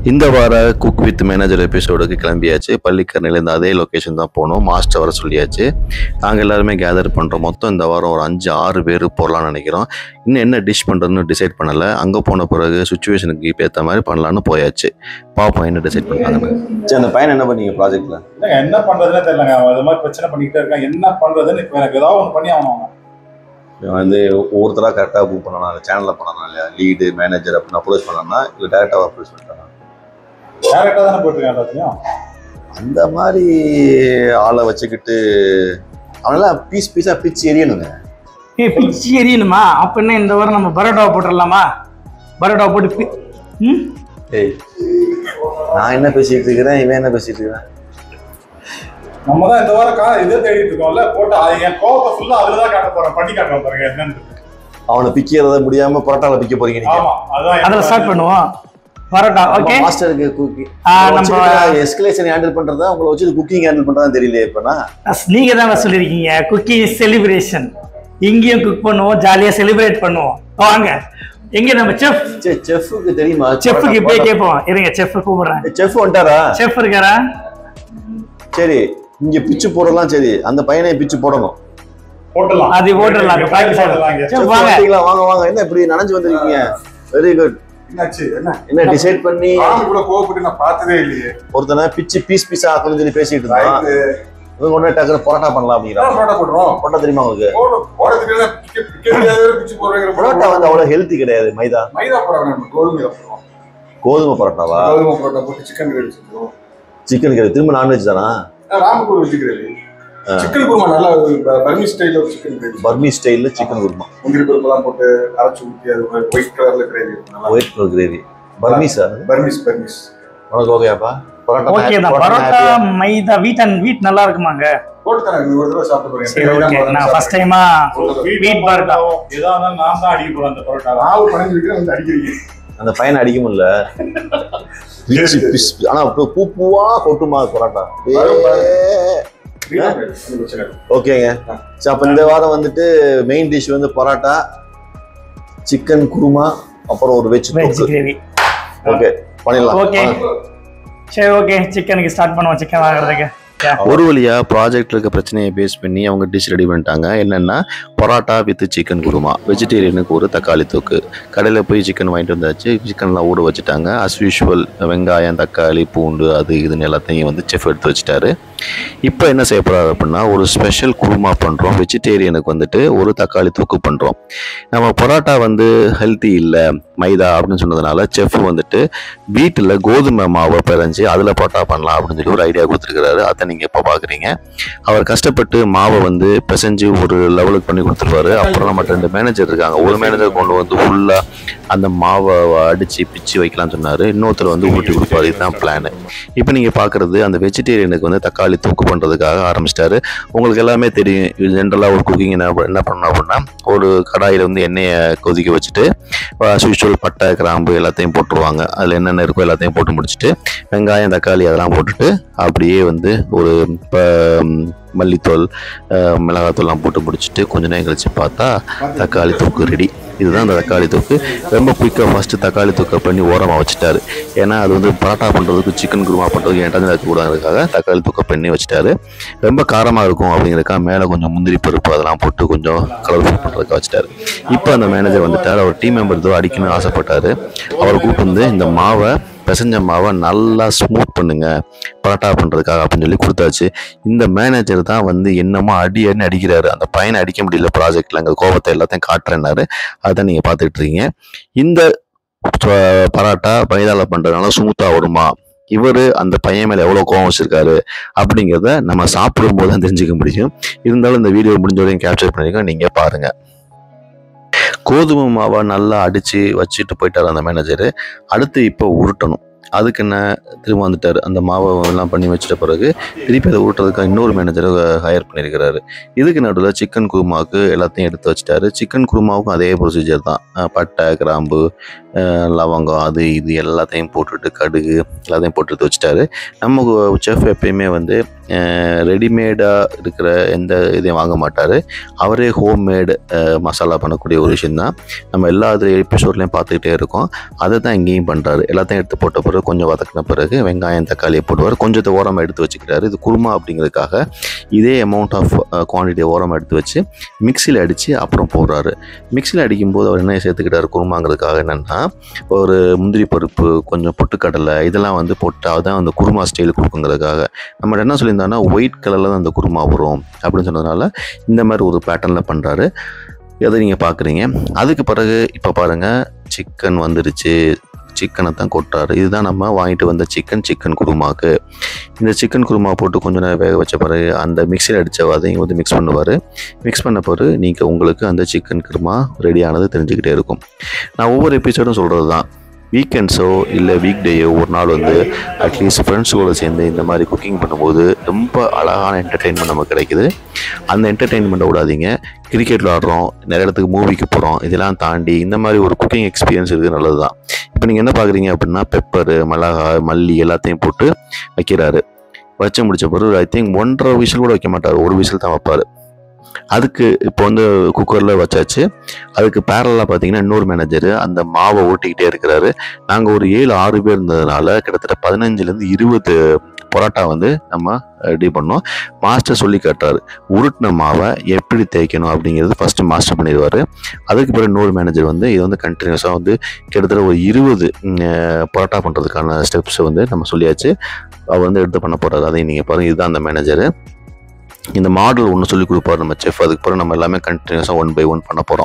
இந்த வார cook with manager எபிசோடுக்கு கிளம்பியாச்சு பள்ளிக்கரணையிலேருந்து அதே லொக்கேஷன் தான் போனோம் மாஸ்டர் வர சொல்லியாச்சு நாங்கள் எல்லாருமே கேதர் பண்ணுறோம் மொத்தம் இந்த வாரம் ஒரு அஞ்சு ஆறு பேர் போடலாம்னு நினைக்கிறோம் இன்னும் என்ன டிஷ் பண்ணுறதுன்னு டிசைட் பண்ணலை அங்கே போன பிறகு சுச்சுவேஷனுக்கு இப்போ ஏற்ற மாதிரி பண்ணலான்னு போயாச்சு பார்ப்போம் என்ன டிசைட் பண்ணுறாங்கன்னு சரி அந்த பையன் என்ன பண்ணீங்க ப்ராஜெக்ட்டில் இல்லைங்க என்ன பண்றதுன்னே தெரியலங்க அவன் இது மாதிரி பிரச்சனை பண்ணிக்கிட்டே இருக்கான் என்ன பண்றதுன்னு இப்போ எனக்கு ஏதாவது ஒன்று பண்ணி ஆகணும் அவன். வந்து ஒவ்வொருத்தராக கரெக்டாக புக் பண்ணணும் அந்த சேனலில் பண்ணணும் இல்லையா லீடு மேனேஜர் அப்படின்னு அப்ரோச் பண்ணோம்னா இல்லை டேரெக்டாக அப்ரோச் பண்ணிட்டாங்க டேரக்டா தானே போயிட்டுருக்கேன் எல்லாத்தையும் அந்த மாதிரி ஆளை வச்சுக்கிட்டு அவனெல்லாம் பீஸ் பீஸாக பிச்சு எரியணுங்க ஏய் பிச்சு எரியணுமா அப்ப என்ன இந்த வாரம் நம்ம பரோட்டாவை போட்டுடலாமா பரோட்டாவை போட்டு பி- ம் ஏய் நான் என்ன பேசிட்டு இருக்கிறேன் இவன் என்ன பேசிட்டு இருக்கிறான் நம்ம தான் இந்த வாரம் கா இதே தேடிட்டு இருக்கோம்ல போட்டு அது என் கோவத்தை ஃபுல்லா அதுல தான் காட்ட போறேன் பண்ணி காட்டுறேன் பாருங்க என்னன்னு அவனை பிக்கிறத முடியாம பரோட்டால பிக்க போறீங்க நீங்க ஆமா அதான் அதில் ஸ்டார்ட் பண்ணுவோம் பரோட்டா ஓகே மாஸ்டருக்கு குக்கிங் ஆ, நம்ம- எஸ்கலேஷன் ஹேண்டில் பண்றதா உங்களை வச்சு குக்கிங் ஹேண்டில் பண்றதா தெரியலையே இப்பனா நீங்க தானே சொல்லியிருக்கீங்க குக்கிங் செலிப்ரேஷன் இங்கேயும் குக் பண்ணுவோம் ஜாலியா செலிப்ரேட் பண்ணுவோம் வாங்க எங்க நம்ம செஃப் செஃப்க்கு தெரியுமா செஃப்க்கு இப்பயே கேட்போம் இருங்க செஃப் கூப்பிடுறேன் செஃப் வந்துட்டாரா செஃப் இருக்காரா சரி இங்க பிச்சு போடலாம் சரி அந்த பையனை பிச்சு போடணும் போட்டுடலாம் அது போட்டுடலாம், அது practice ஆயிடும். போட்டுடலாம் இங்க. Chef, Chef வாங்க. வந்துட்டீங்களா? வாங்க வாங்க என்ன இப்படி நனைஞ்சு வந்திருக்கீங்க வெரி குட் என்னாச்சு என்ன என்ன டிசைட் பண்ணி ஆளு கூட கோவப்பட்டு நான் பார்த்ததே இல்லையே ஒருத்தனை பிச்சு பீஸ் பீஸா ஆக்கணும்னு சொல்லி பேசிட்டு இருந்தான் இது இவங்க உடனே டக்குனு பரோட்டா பண்ணலாம் அப்படிங்கிறான் போட்டா போடுறோம் பரோட்டா தெரியுமா உங்களுக்கு போடு போடுறதுக்கு பிக்க பிக்க முடியாத பிச்சு போடுறேங்கிற பரோட்டா வந்து அவ்வளவு ஹெல்த்தி கிடையாது மைதா மைதா போட நம்ம கோதுமை போடுறோம் கோதுமை பரோட்டாவா கோதுமை போட்டா போட்டு சிக்கன் கிரேவி செஞ்சுருவோம் சிக்கன் கறி திரும்ப நான்வெஜ் தானா ராமக்கூர் வச்சு கிரேவி சிக்கன் குருமா நல்லா பர்மி ஸ்டைல ஒரு சிக்கன் கிரேவி பர்மி ஸ்டைல்ல சிக்கன் குருமா முந்திரி பருப்பெல்லாம் போட்டு அரைச்சு ஊற்றி அது ஒயிட் கலர்ல கிரேவி நல்லா ஒயிட் கலர் கிரேவி பர்மி சார் பர்மிஸ் பர்மிஸ் உனக்கு ஓகேப்பா பரோட்டா ஓகே தான் பரோட்டா மைதா வீட் அண்ட் வீட் நல்லா இருக்குமாங்க போட்டு தரேன் நீ ஒரு தடவை சாப்பிட்டு சரி ஓகே நான் ஃபர்ஸ்ட் டைமா வீட் பரோட்டா ஏதா இருந்தாலும் நான் தான் அடிக்க போறேன் அந்த பரோட்டா நான் பணம் இருக்கிறேன் வந்து அடிக்கிறீங்க அந்த பையனை அடிக்க முடியல பிச்சு பிஸ் ஆனா பூ பூ பூவா கொட்டுமா பரோட்டா அந்த பிரச்சனை இல்லை. ஓகேங்க சரி அப்ப இந்த வாரம் வந்துட்டு மெயின் டிஷ் வந்து பரோட்டா சிக்கன் குருமா அப்புறம் ஒரு வெஜ் வெஜ் கிரேவி ஓகே பண்ணிடலாம் ஓகே சரி ஓகே சிக்கனுக்கு ஸ்டார்ட் பண்ணுவோம் சிக்கன் வாங்குறதுக்கு ஒரு வழியா ப்ராஜெக்ட்ல இருக்க பிரச்சனையை பேஸ் பண்ணி அவங்க டிஷ் ரெடி பண்ணிட்டாங்க என்னன்னா பரோட்டா வித் சிக்கன் குருமா வெஜிடேரியனுக்கு ஒரு தக்காளி தொக்கு கடையில் போய் சிக்கன் வாங்கிட்டு வந்தாச்சு சிக்கன்லாம் ஊற வச்சுட்டாங்க அஸ் யூஷுவல் வெங்காயம் தக்காளி பூண்டு அது இதுன்னு எல்லாத்தையும் வந்து செஃப் எடுத்து வச்சுட்டாரு இப்போ என்ன செய்ய போறாரு அப்படின்னா ஒரு ஸ்பெஷல் குருமா பண்ணுறோம் வெஜிடேரியனுக்கு வந்துட்டு ஒரு தக்காளி தொக்கு பண்ணுறோம் நம்ம பரோட்டா வந்து ஹெல்த்தி இல்லை மைதா அப்படின்னு சொன்னதுனால செஃப் வந்துட்டு வீட்டில் கோதுமை மாவை பிறஞ்சு அதில் பரோட்டா பண்ணலாம் அப்படின்னு சொல்லி ஒரு ஐடியா கொடுத்துருக்காரு அதை நீங்கள் இப்போ பார்க்குறீங்க அவர் கஷ்டப்பட்டு மாவை வந்து பிசைஞ்சு ஒரு லெவலுக்கு பண்ணி கொடுத்துருவாரு அப்புறம் நம்ம ரெண்டு மேனேஜர் இருக்காங்க ஒரு மேனேஜர் கொண்டு வந்து ஃபுல்லாக அந்த மாவை அடித்து பிச்சு வைக்கலாம்னு சொன்னார் இன்னொருத்தர் வந்து ஊட்டி கொடுப்பாரு இதுதான் பிளான் இப்போ நீங்கள் பார்க்குறது அந்த வெஜிடேரியனுக்கு வந்து தக்காளி தூக்கு பண்ணுறதுக்காக ஆரம்பிச்சிட்டாரு உங்களுக்கு எல்லாமே தெரியும் ஜென்ரலாக ஒரு குக்கிங் என்ன என்ன பண்ணணும் அப்படின்னா ஒரு கடாயில் வந்து எண்ணெயை கொதிக்க வச்சுட்டு யூஷுவல் பட்டை கிராம்பு எல்லாத்தையும் போட்டுருவாங்க அதில் என்னென்ன இருக்கோ எல்லாத்தையும் போட்டு முடிச்சுட்டு வெங்காயம் தக்காளி அதெல்லாம் போட்டுட்டு அப்படியே வந்து ஒரு இப்போ மல்லித்தூள் அஹ், மிளகாத்தூள்லாம் போட்டு முடிச்சுட்டு கொஞ்ச நேரம் கழிச்சு பார்த்தா தக்காளி தொக்கு ரெடி இதுதான் அந்த தக்காளி தொக்கு ரொம்ப குயிக்காக ஃபஸ்ட்டு தக்காளி தொக்கை பண்ணி ஓரமாக வச்சுட்டாரு ஏன்னா அது வந்து பரோட்டா பண்ணுறதுக்கு சிக்கன் குருமா பண்ணுறதுக்கு என்கிட்ட இருக்கக்கூடாதுக்காக தக்காளி தொக்கை பண்ணி வச்சுட்டாரு ரொம்ப காரமாக இருக்கும் அப்படிங்கிறதுக்காக மேலே கொஞ்சம் முந்திரி பருப்பு அதெல்லாம் போட்டு கொஞ்சம் கலர்ஃபுல் பண்ணுறதுக்காக வச்சுட்டாரு இப்போ அந்த மேனேஜர் வந்துட்டார் அவர் டீம் மெம்பர் ஏதோ அடிக்கணும்னு ஆசைப்பட்டாரு அவர் கூப்பிட்டு வந்து இந்த மாவை பிசைஞ்ச மாவை நல்லா ஸ்மூத் பண்ணுங்க பரோட்டா பண்ணுறதுக்காக அப்படின்னு சொல்லி கொடுத்தாச்சு இந்த மேனேஜர் தான் வந்து என்னமோ அடி அடி அடிக்கிறாரு அந்த பையனை அடிக்க முடியல ப்ராஜெக்ட்ல அங்கே கோபத்தை எல்லாத்தையும் காட்டுறேன்னாரு அதை நீங்கள் பார்த்துட்டு இருக்கீங்க இந்த ப- பரோட்டா மைதால பண்ணுறதுனால ஸ்மூத்தாக வருமா இவர் அந்த பையன் மேலே எவ்வளோ கோவம் வச்சிருக்காரு அப்படிங்கிறத நம்ம சாப்பிடும் போது தான் தெரிஞ்சுக்க முடியும் இருந்தாலும் இந்த வீடியோ முடிஞ்ச வரையும் கேப்சர் பண்ணிருக்கோம் நீங்கள் பாருங்க கோதுமை மாவை நல்லா அடித்து வச்சுட்டு போயிட்டார் அந்த மேனேஜரு அடுத்து இப்போ உருட்டணும் அதுக்கு என்ன திரும்ப வந்துட்டார் அந்த மாவை எல்லாம் பண்ணி வச்சிட்ட பிறகு திருப்பி அதை உருட்டுறதுக்கு இன்னொரு மேனேஜரை ஹையர் பண்ணியிருக்கிறாரு இதுக்கு நடுவில் சிக்கன் குருமாவுக்கு எல்லாத்தையும் எடுத்து வச்சிட்டாரு சிக்கன் குருமாவுக்கும் அதே ப்ரொசீஜர் தான் அஹ் பட்டை கிராம்பு அஹ் லவங்கம் அது இது எல்லாத்தையும் போட்டுட்டு கடுகு எல்லாத்தையும் போட்டு எடுத்து வச்சிட்டாரு நம்ம செஃப் எப்பயுமே வந்து ரெடிமேடாக இருக்கிற எந்த இதையும் வாங்க மாட்டார் அவரே ஹோம்மேடு மசாலா பண்ணக்கூடிய ஒரு விஷயந்தான் நம்ம எல்லா இது எபிசோட்லையும் பார்த்துக்கிட்டே இருக்கோம் அதை தான் இங்கேயும் பண்ணுறாரு எல்லாத்தையும் எடுத்து போட்ட பிறகு கொஞ்சம் வதக்கின பிறகு வெங்காயம் தக்காளியை போடுவார் கொஞ்சத்தை ஓரமாக எடுத்து வச்சுக்கிறாரு இது குருமா அப்படிங்கிறதுக்காக இதே அமௌண்ட் ஆஃப் குவான்டிட்டியை ஓரமாக எடுத்து வச்சு மிக்சியில் அடித்து அப்புறம் போடுறாரு மிக்சியில் அடிக்கும்போது அவர் என்ன சேர்த்துக்கிட்டாரு குருமாங்கிறதுக்காக என்னென்னா ஒரு முந்திரி பருப்பு கொஞ்சம் பொட்டுக்கடலை இதெல்லாம் வந்து போட்டு அதான் அந்த குருமா ஸ்டைல் கொடுக்குங்கிறதுக்காக நம்ம என்ன சொல்லியிருந்தோம்னா ஒயிட் கலரில் தான் அந்த குருமா வரும் அப்படின்னு சொன்னதுனால இந்த மாதிரி ஒரு பேட்டர்னில் பண்ணுறாரு எதை நீங்கள் பார்க்குறீங்க அதுக்கு பிறகு இப்போ பாருங்கள் சிக்கன் வந்துருச்சு சிக்கனை தான் கொட்டுறாரு இதுதான் நம்ம வாங்கிட்டு வந்த சிக்கன் சிக்கன் குருமாக்கு இந்த சிக்கன் குருமா போட்டு கொஞ்ச நேரம் வேக வச்ச பிறகு அந்த மிக்சியில் அடித்த அதையும் வந்து மிக்ஸ் பண்ணுவார் மிக்ஸ் பண்ண பிறகு நீங்கள் உங்களுக்கு அந்த சிக்கன் குருமா ரெடியானது தெரிஞ்சுக்கிட்டே இருக்கும் நான் ஒவ்வொரு எபிசோடும் சொல்கிறது தான் வீக்கெண்ட்ஸோ இல்லை வீக் டேயோ ஒரு நாள் வந்து அட்லீஸ்ட் ஃப்ரெண்ட்ஸுகளோட சேர்ந்து இந்த மாதிரி குக்கிங் பண்ணும்போது ரொம்ப அழகான என்டர்டெயின்மெண்ட் நமக்கு கிடைக்குது அந்த என்டர்டெயின்மெண்ட்டை விடாதீங்க கிரிக்கெட் விளாட்றோம் நிறைய இடத்துக்கு மூவிக்கு போகிறோம் இதெல்லாம் தாண்டி இந்த மாதிரி ஒரு குக்கிங் எக்ஸ்பீரியன்ஸ் இருக்குது நல்லது தான் இப்போ நீங்கள் என்ன பார்க்குறீங்க அப்படின்னா பெப்பரு மிளகாய் மல்லி எல்லாத்தையும் போட்டு வைக்கிறாரு வச்சு முடிச்ச பிறகு ஐ திங்க் ஒன்றரை விசில் கூட வைக்க மாட்டார் ஒரு விசில் தான் வைப்பார் அதுக்கு இப்போ வந்து குக்கரில் வச்சாச்சு அதுக்கு பேரலாக பார்த்தீங்கன்னா இன்னொரு மேனேஜர் அந்த மாவை ஓட்டிக்கிட்டே இருக்கிறாரு நாங்கள் ஒரு ஏழு ஆறு பேர் இருந்ததுனால கிட்டத்தட்ட பதினஞ்சுலேருந்து இருபது பரோட்டா வந்து நம்ம ரெடி பண்ணோம் மாஸ்டர் சொல்லி காட்டுறாரு உருட்டின மாவை எப்படி தேய்க்கணும் அப்படிங்கிறது ஃபஸ்ட்டு மாஸ்டர் பண்ணிடுவார் அதுக்கு பிறகு இன்னொரு மேனேஜர் வந்து இது வந்து கண்டினியூஸாக வந்து கிட்டத்தட்ட ஒரு இருபது பரோட்டா பண்ணுறதுக்கான ஸ்டெப்ஸ் வந்து நம்ம சொல்லியாச்சு அவர் வந்து எடுத்து பண்ண போகிறாரு அதையும் நீங்கள் பாருங்கள் இதுதான் அந்த மேனேஜரு இந்த மாடல் ஒன்று சொல்லி கொடுப்பாரு நம்ம செஃப் அதுக்கு பிறகு நம்ம எல்லாமே கண்டினியூஸாக ஒன் பை ஒன் பண்ண போகிறோம்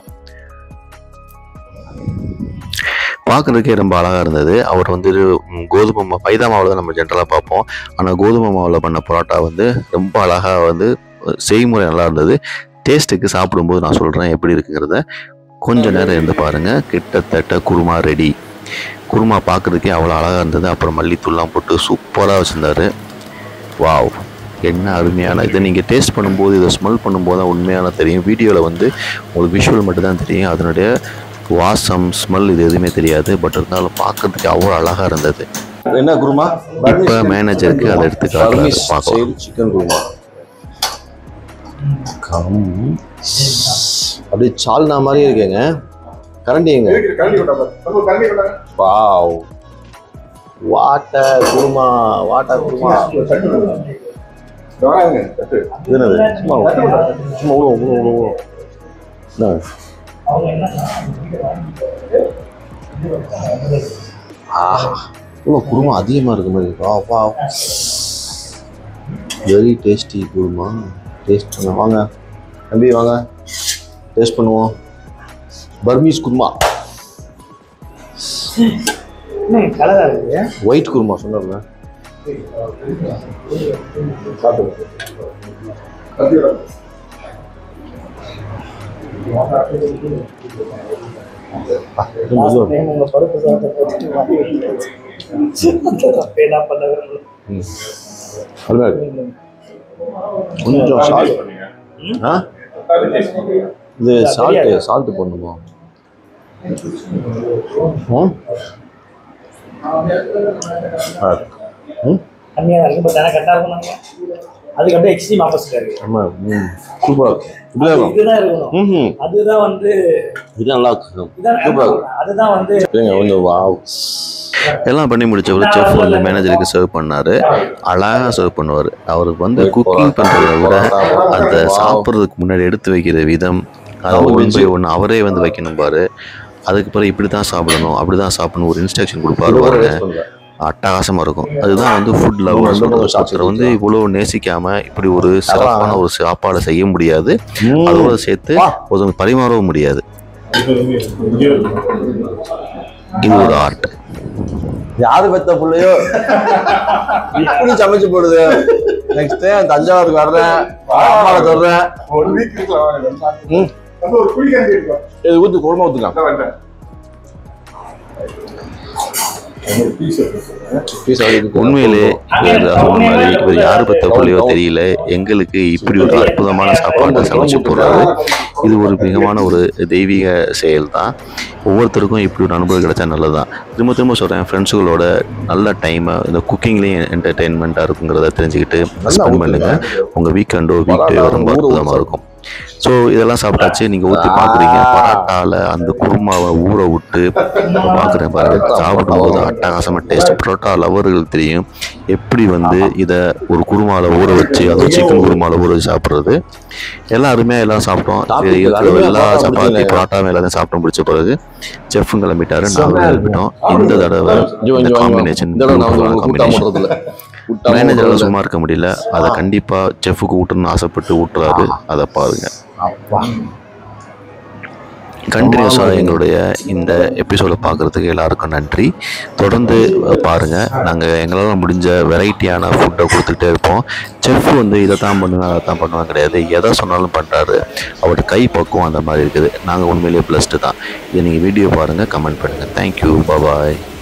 பார்க்குறதுக்கே ரொம்ப அழகாக இருந்தது அவர் வந்து ம், கோதுமை மா மைதா மாவில் தான் நம்ம ஜென்ரலாக பார்ப்போம் ஆனால் கோதுமை மாவில் பண்ண பரோட்டா வந்து ரொம்ப அழகாக வந்து செய்முறை நல்லா இருந்தது டேஸ்ட்டுக்கு சாப்பிடும்போது நான் சொல்கிறேன் எப்படி இருக்குங்கிறத கொஞ்ச நேரம் இருந்து பாருங்கள் கிட்டத்தட்ட குருமா ரெடி குருமா பார்க்குறதுக்கே அவ்வளோ அழகாக இருந்தது அப்புறம் மல்லித்தூள்லாம் போட்டு சூப்பராக வச்சுருந்தாரு வாவ் என்ன அருமையான இதை நீங்கள் டேஸ்ட் பண்ணும்போது இதை ஸ்மெல் பண்ணும்போது தான் உண்மையான தெரியும் வீடியோவில் வந்து உங்களுக்கு விஷுவல் மட்டும் தான் தெரியும் அதனுடைய வாசம் ஸ்மெல் இது எதுவுமே தெரியாது பட் இருந்தாலும் பார்க்கறதுக்கு அவ்வளோ அழகாக இருந்தது என்ன குருமா இப்போ மேனேஜருக்கு அதை எடுத்து காட்டுறாரு பார்க்கலாம் சிக்கன் குருமா கம் அப்படியே சால்னா மாதிரியே இருக்கேங்க கரண்டி எங்க இருக்கு, கழட்டி விட்டா பாரு. தம்பி, கழட்டி விட்டாங்க. Wow water kurma water kurma தட்டு விடு. இந்த வராங்க, தட்டு. இது என்னது சும்மா சும்மா உழுவோம் உழுவோம் உழுவோம் என்ன அவங்க என்ன ஆஹா இவ்வளோ குருமா அதிகமாக இருக்க மாதிரி இருக்கா வா வெரி டேஸ்டி குருமா டேஸ்ட் பண்ண வாங்க தம்பி வாங்க டேஸ்ட் பண்ணுவோம் பர்மீஸ் குருமா என்ன கலரா இருக்கு ஒயிட் குருமா சொன்னார்ல கழட்டி விடாத. Last time உங்க பருப்பு சாதத்தை போட்டு வாங்கி வச்சாச்சு. அந்த தப்பை என்ன பண்ண விரும்பல. அருமையாக இருக்கு கொஞ்சம் சால்ட் ஆ தக்காளி taste பண்ணுங்க. இது சால்ட்டு சால்ட்டு போடணுமா ம் ஆ. ம் கம்மியா தான் இருக்கு பட் ஆனா கரெக்டா இருக்கும் நாங்க. அதுக்கு அப்படியே எக்ஸ்ட்ரீம் ஆப்போசிட்டா இருக்கு ஆமாம் ம் சூப்பராக இருக்கு இப்படிதான் இருக்கும் இதுதான் இருக்கணும் ம் அதுதான் வந்து இது நல்லா இருக்கும் இதான் சூப்பராக இருக்கும் அதுதான் வந்து ஏங்க கொஞ்சம் வாவ் எல்லாம் பண்ணி முடிச்ச ஒரு செஃப் வந்து மேனேஜருக்கு சர்வ் பண்ணாரு அழகாக சர்வ் பண்ணுவார் அவருக்கு வந்து குக்கிங் பண்ணுறதை விட அதை சாப்பிட்றதுக்கு முன்னாடி எடுத்து வைக்கிற விதம் அதை ஒன் பை ஒன்று அவரே வந்து வைக்கணும் பாரு அதுக்கு பிறகு இப்படி தான் சாப்பிடணும் அப்படி தான் சாப்பிடணும் ஒரு இன்ஸ்ட்ரக்ஷன் கொடுப்பாரு பாருங்க அட்டகாசமா இருக்கும் அதுதான் வந்து ஃபுட் லவ் ஒருத்தர் வந்து இவ்வளோ நேசிக்காம இப்படி ஒரு சிறப்பான ஒரு சாப்பாடை செய்ய முடியாது அதோட சேர்த்து ஒருத்தவங்க பரிமாறவும் முடியாது இங்கே இருக்கு. இது ஒரு ஆர்ட் யாரு பெத்த பிள்ளையோ இப்படி சமைச்சு போடுது நெக்ஸ்ட் டைம் தஞ்சாவூருக்கு வர்றேன் அம்மாவை சொல்றேன் ஒரு week இருக்குல்ல, வாங்க, ரெண்டு நாள். ம். தம்பி, ஒரு குழி கஞ்சி எடுத்து வா. இது ஊத்து குழம்பு ஊத்துக்கலாம் இந்தா வந்துட்டேன். ஒரு piece எடுத்து பீஸ் உண்மையிலே இவர் சொன்ன மாதிரி இவர் யாரு பத்த பிள்ளையோ தெரியல எங்களுக்கு இப்படி ஒரு அற்புதமான சாப்பாட்டை சமைச்சு போடுறாரு இது ஒரு மிகமான ஒரு தெய்வீக செயல் தான் ஒவ்வொருத்தருக்கும் இப்படி ஒரு அனுபவம் கிடைச்சா நல்லதுதான் திரும்ப திரும்ப சொல்கிறேன் ஃப்ரெண்ட்ஸுகளோட நல்ல டைமை இந்த குக்கிங்லேயும் என்டர்டெயின்மெண்ட்டாக இருக்குங்கிறத தெரிஞ்சுக்கிட்டு ஸ்பெண்ட் பண்ணுங்க உங்கள் வீக்கெண்டோ வீக் டே ரொம்ப அற்புதமாக இருக்கும் ஸோ இதெல்லாம் சாப்பிட்டாச்சு நீங்கள் ஊற்றி பார்க்குறீங்க பரோட்டாவில் அந்த குருமாவை ஊற விட்டு பார்க்குறேன் பாருங்க சாப்பிடும்போது அட்டகாசமாக டேஸ்ட் பரோட்டா லவர்கள் தெரியும் எப்படி வந்து இதை ஒரு குருமாவில் ஊற வச்சு அதுவும் சிக்கன் குருமாவில் ஊற வச்சு சாப்பிட்றது எல்லாம் அருமையாக எல்லாம் சாப்பிட்டோம் இது இருக்கிற எல்லா சப்பாத்தி பரோட்டாவும் எல்லாத்தையும் சாப்பிட்டு முடிச்ச பிறகு செஃப்பும் கிளம்பிட்டாரு நாங்களும் கிளம்பிட்டோம் இந்த தடவை இந்த காம்பினேஷன் காம்பினேஷன் மேனேஜரால் சும்மா இருக்க முடியல அதை கண்டிப்பா செஃப்புக்கு ஊட்டணும்னு ஆசைப்பட்டு ஊட்டுறாரு அதை பாருங்க கண்டினியூஸாக எங்களுடைய இந்த எபிசோடை பார்க்குறதுக்கு எல்லாருக்கும் நன்றி தொடர்ந்து பாருங்கள் நாங்கள் எங்களால் முடிஞ்ச வெரைட்டியான ஃபுட்டை கொடுத்துட்டே இருப்போம் செஃப் வந்து இதை தான் பண்ணுவேன் அதை தான் பண்ணுவேன் கிடையாது எதை சொன்னாலும் பண்ணுறாரு அவரோட கை பக்குவம் அந்த மாதிரி இருக்குது நாங்கள் உண்மையிலேயே ப்ளஸ்ட்டு தான் இதை நீங்கள் வீடியோ பாருங்கள் கமெண்ட் பண்ணுங்கள் தேங்க்யூ பாய்